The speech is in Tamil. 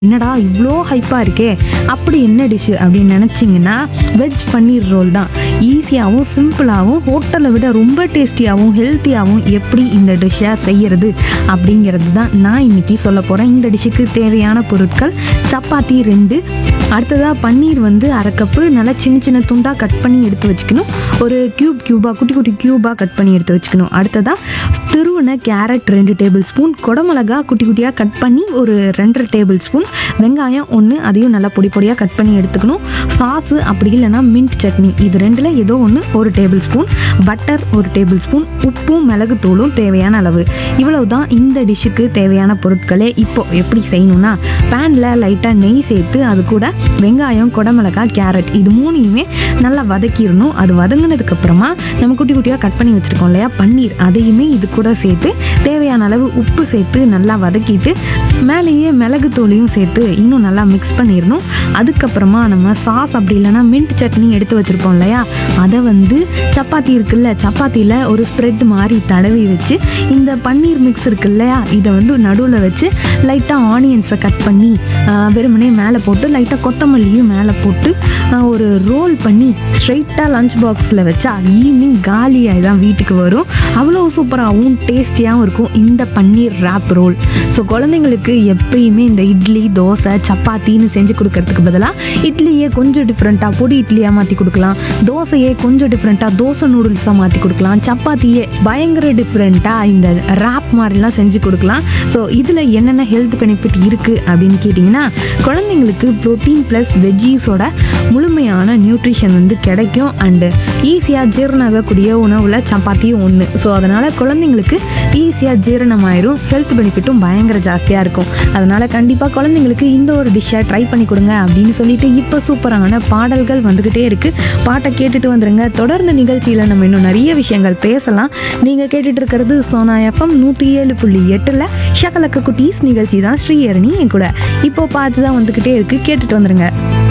என்னடா இவ்வளோ ஹைப்பாக இருக்கே அப்படி என்ன டிஷ்ஷு அப்படின்னு நினச்சிங்கன்னா வெஜ் பன்னீர் ரோல் தான் ஈஸியாகவும் சிம்பிளாகவும் ஹோட்டலை விட ரொம்ப டேஸ்டியாகவும் ஹெல்த்தியாகவும் எப்படி இந்த டிஷ்ஷை செய்யறது அப்படிங்கிறது தான் நான் இன்னைக்கு சொல்ல போகிறேன் இந்த டிஷ்ஷுக்கு தேவையான பொருட்கள் சப்பாத்தி ரெண்டு அடுத்ததாக பன்னீர் வந்து அரை கப்பு நல்லா சின்ன சின்ன துண்டாக கட் பண்ணி எடுத்து வச்சுக்கணும் ஒரு க்யூப் க்யூபாக குட்டி குட்டி க்யூபாக கட் பண்ணி எடுத்து வச்சுக்கணும் அடுத்ததாக திருவன கேரட் ரெண்டு டேபிள் ஸ்பூன் குடமிளகா குட்டி குட்டியாக கட் பண்ணி ஒரு ரெண்டரை டேபிள் ஸ்பூன் வெங்காயம் ஒன்று அதையும் நல்லா பொடி பொடியாக கட் பண்ணி எடுத்துக்கணும் சாஸு அப்படி இல்லைன்னா மின்ட் சட்னி இது ரெண்டில் ஏதோ ஒன்று ஒரு டேபிள் ஸ்பூன் பட்டர் ஒரு டேபிள் ஸ்பூன் உப்பும் மிளகுத்தூளும் தேவையான அளவு இவ்வளவு தான் இந்த டிஷ்ஷுக்கு தேவையான பொருட்களே இப்போ எப்படி செய்யணும்னா பேனில் லைட்டாக நெய் சேர்த்து அது கூட வெங்காயம் குடமிளகாய் கேரட் இது மூணையுமே நல்லா வதக்கிடணும் அது வதங்கினதுக்கு அப்புறமா நம்ம குட்டி குட்டியாக கட் பண்ணி வச்சுருக்கோம் இல்லையா பன்னீர் அதையுமே இது கூட சேர்த்து தேவையான அளவு உப்பு சேர்த்து நல்லா வதக்கிட்டு மேலேயே மிளகுத்தூளையும் சேர்த்து இன்னும் நல்லா மிக்ஸ் பண்ணிடணும் அதுக்கப்புறமா நம்ம சாஸ் அப்படி இல்லைன்னா மின்ட் சட்னி எடுத்து வச்சுருப்போம் இல்லையா அதை வந்து சப்பாத்தி இருக்குல்ல சப்பாத்தியில் ஒரு ஸ்ப்ரெட் மாதிரி தடவி வச்சு இந்த பன்னீர் மிக்ஸ் இருக்கு இல்லையா இதை வந்து நடுவில் வச்சு லைட்டாக ஆனியன்ஸை கட் பண்ணி ஆஹ், வெறுமனே மேலே போட்டு லைட்டாக கொத்தமல்லியும் மேலே போட்டு ஆஹ், ஒரு ரோல் பண்ணி ஸ்ட்ரைட்டாக லஞ்ச் பாக்ஸில் வச்சா ஈவினிங் காலியாகி தான் வீட்டுக்கு வரும் அவ்வளோ சூப்பராகவும் டேஸ்டியாகவும் இருக்கும் இந்த பன்னீர் ரேப் ரோல் ஸோ குழந்தைங்களுக்கு எப்பயுமே இந்த இட்லி தோசை சப்பாத்தின்னு செஞ்சு கொடுக்கறதுக்கு பதிலாக இட்லியே கொஞ்சம் டிஃப்ரெண்ட்டாக பொடி இட்லியாக மாற்றி கொடுக்கலாம் தோசையே கொஞ்சம் டிஃப்ரெண்ட்டாக தோசை நூடுல்ஸாக மாற்றி கொடுக்கலாம் சப்பாத்தியே பயங்கர டிஃப்ரெண்ட்டாக இந்த ரேப் மாதிரிலாம் செஞ்சு கொடுக்கலாம் ஸோ இதில் என்னென்ன ஹெல்த் பெனிஃபிட் இருக்குது அப்படின்னு கேட்டிங்கன்னா குழந்தைங்களுக்கு ப்ரோட்டீன் ப்ளஸ் வெஜ்ஜீஸோட முழுமையான நியூட்ரிஷன் வந்து கிடைக்கும் அண்டு ஈஸியாக ஜீரணம் ஆகக்கூடிய உணவில் சப்பாத்தியும் ஒன்று ஸோ அதனால் குழந்தைங்களுக்கு ஈஸியாக ஜீரணமாயிரும் ஹெல்த் பெனிஃபிட்டும் பயங்கர ஜாஸ்தியாக இருக்கும் அதனால் கண்டிப்பாக குழந்தைங்களுக்கு இந்த ஒரு டிஷ்ஷை ட்ரை பண்ணி கொடுங்க அப்படின்னு சொல்லிட்டு இப்போ சூப்பரான பாடல்கள் வந்துக்கிட்டே இருக்குது பாட்டை கேட்டுட்டு வந்துருங்க தொடர்ந்து நிகழ்ச்சியில் நம்ம இன்னும் நிறைய விஷயங்கள் பேசலாம் நீங்கள் கேட்டுட்டு இருக்கிறது சோனா எஃப்எம் நூற்றி ஏழு புள்ளி எட்டில் ஷகலக்க குட்டீஸ் நிகழ்ச்சி தான் ஸ்ரீஹரணி என் கூட இப்போ பார்த்து தான் வந்துக்கிட்டே இருக்குது கேட்டுட்டு வந்துருங்க